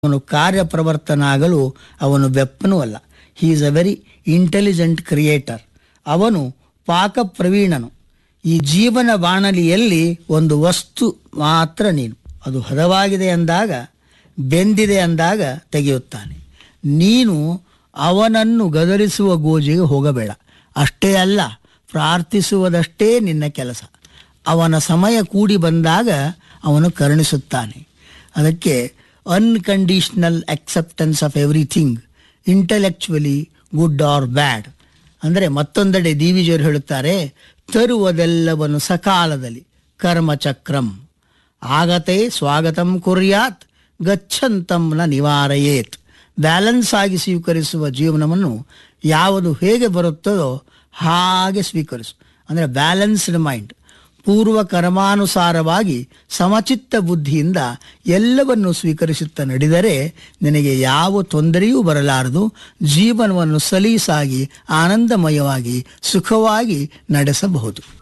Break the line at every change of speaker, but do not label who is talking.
ಅವನು ಕಾರ್ಯಪ್ರವರ್ತನಾಗಲು ಅವನು ಬೆಪ್ಪನೂ ಅಲ್ಲ he is a very intelligent creator ಅವನು ಪಾಕ ಪ್ರವೀಣನು ಈ ಜೀವನ ಬಾಣಲಿಯಲ್ಲಿ ಒಂದು ವಸ್ತು ಮಾತ್ರ ನೀನು ಅದು ಹದವಾಗಿದೆ ಅಂದಾಗ ಬೆಂದಿದೆ ಅಂದಾಗ ತೆಗೆಯುತ್ತಾನೆ ನೀನು ಅವನನ್ನು ಗದರಿಸುವ ಗೋಜಿಗೆ ಹೋಗಬೇಡ ಅಷ್ಟೇ ಅಲ್ಲ ಪ್ರಾರ್ಥಿಸುವುದಷ್ಟೇ ನಿನ್ನ ಕೆಲಸ ಅವನ ಸಮಯ ಕೂಡಿ ಬಂದಾಗ ಅವನು ಕರುಣಿಸುತ್ತಾನೆ ಅದಕ್ಕೆ unconditional acceptance of everything intellectually good or bad ಅಂದರೆ ಮತ್ತೊಂದೆಡೆ ದಿವಿಜಯರು ಹೇಳುತ್ತಾರೆ ತರುವುದೆಲ್ಲವನ್ನು ಸಕಾಲದಲ್ಲಿ ಕರ್ಮಚಕ್ರಂ ಆಗತೆ ಸ್ವಾಗತಂ ಕುರ್ಯಾತ್ ಗಚ್ಚಂತಂ ನ ನಿವಾರಯೇತ್ ಬ್ಯಾಲೆನ್ಸ್ ಆಗಿ ಸ್ವೀಕರಿಸುವ ಜೀವನವನ್ನು ಯಾವುದು ಹೇಗೆ ಬರುತ್ತದೋ ಹಾಗೆ ಸ್ವೀಕರಿಸು ಅಂದರೆ ಬ್ಯಾಲೆನ್ಸ್ಡ್ ಮೈಂಡ್ ಪೂರ್ವ ಕರ್ಮಾನುಸಾರವಾಗಿ ಸಮಚಿತ್ತ ಬುದ್ಧಿಯಿಂದ ಎಲ್ಲವನ್ನು ಸ್ವೀಕರಿಸುತ್ತಾ ನಡೆದರೆ ನಿನಗೆ ಯಾವ ತೊಂದರೆಯೂ ಬರಲಾರದು ಜೀವನವನ್ನು ಸಲೀಸಾಗಿ ಆನಂದಮಯವಾಗಿ ಸುಖವಾಗಿ ನಡೆಸಬಹುದು